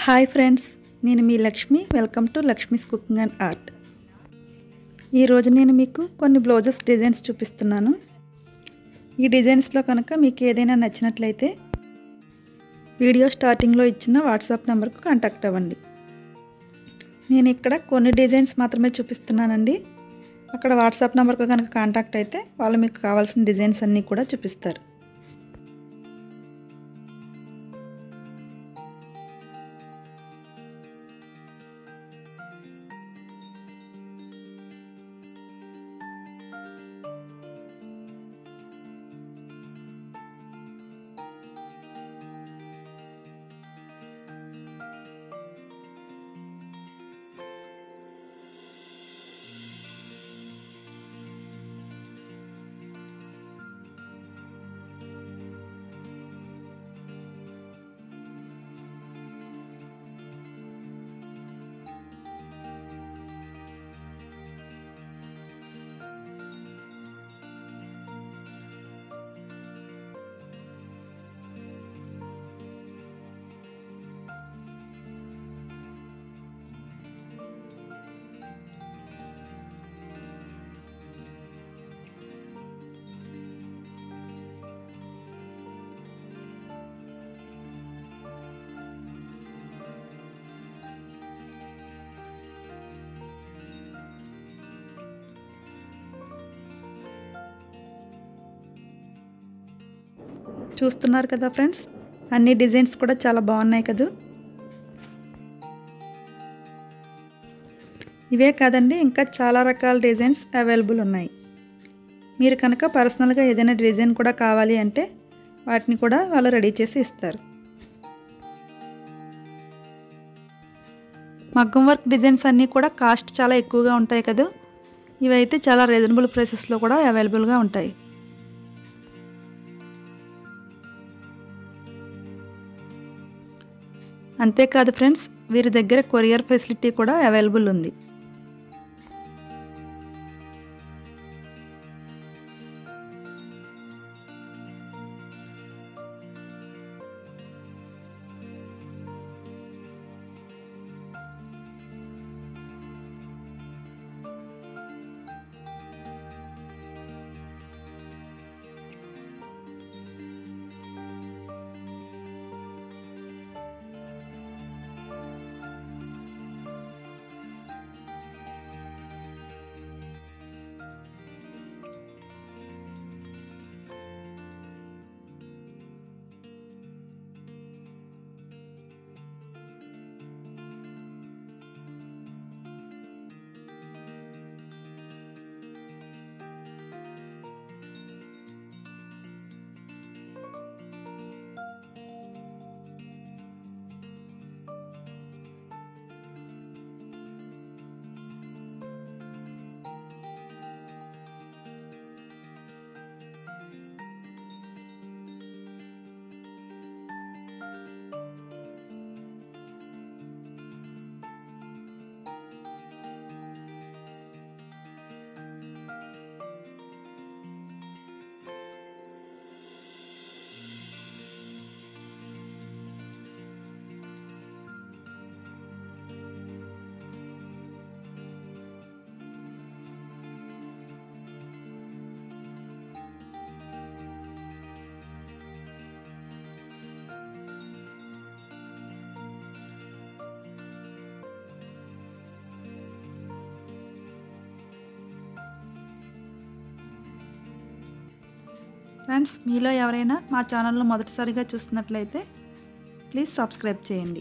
hi friends నేను మీ Lakshmi welcome to Lakshmi's cooking and art ఈరోజు నేను మీకు కొన్ని బ్లౌజెస్ డిజైన్స్ చూపిస్తున్నాను ఈ డిజైన్స్లో కనుక మీకు ఏదైనా నచ్చినట్లయితే వీడియో స్టార్టింగ్లో ఇచ్చిన వాట్సాప్ నెంబర్కు కాంటాక్ట్ అవ్వండి నేను ఇక్కడ కొన్ని డిజైన్స్ మాత్రమే చూపిస్తున్నానండి అక్కడ వాట్సాప్ నెంబర్కు కనుక కాంటాక్ట్ అయితే వాళ్ళు మీకు కావాల్సిన డిజైన్స్ అన్నీ కూడా చూపిస్తారు చూస్తున్నారు కదా ఫ్రెండ్స్ అన్ని డిజైన్స్ కూడా చాలా బాగున్నాయి కదా ఇవే కాదండి ఇంకా చాలా రకాల డిజైన్స్ అవైలబుల్ ఉన్నాయి మీరు కనుక పర్సనల్గా ఏదైనా డిజైన్ కూడా కావాలి అంటే వాటిని కూడా వాళ్ళు రెడీ చేసి ఇస్తారు మగ్గం వర్క్ డిజైన్స్ అన్నీ కూడా కాస్ట్ చాలా ఎక్కువగా ఉంటాయి కదా ఇవైతే చాలా రీజనబుల్ ప్రైసెస్లో కూడా అవైలబుల్గా ఉంటాయి అంతేకాదు ఫ్రెండ్స్ వీరి దగ్గర కొరియర్ ఫెసిలిటీ కూడా అవైలబుల్ ఉంది ఫ్రెండ్స్ మీలో ఎవరైనా మా ఛానల్ను మొదటిసారిగా చూస్తున్నట్లయితే ప్లీజ్ సబ్స్క్రైబ్ చేయండి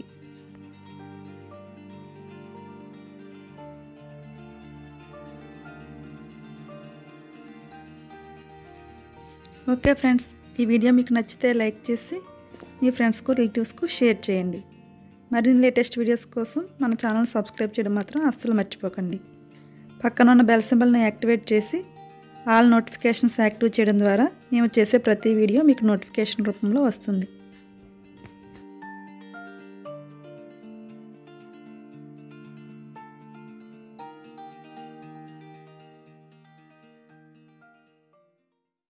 ఓకే ఫ్రెండ్స్ ఈ వీడియో మీకు నచ్చితే లైక్ చేసి మీ ఫ్రెండ్స్కు రిలేటివ్స్కు షేర్ చేయండి మరిన్ని లేటెస్ట్ వీడియోస్ కోసం మన ఛానల్ సబ్స్క్రైబ్ చేయడం మాత్రం అస్సలు మర్చిపోకండి పక్కన ఉన్న బెల్ సింబల్ని యాక్టివేట్ చేసి ఆల్ నోటిఫికేషన్స్ యాక్టివ్ చేయడం ద్వారా మేము చేసే ప్రతి వీడియో మీకు నోటిఫికేషన్ రూపంలో వస్తుంది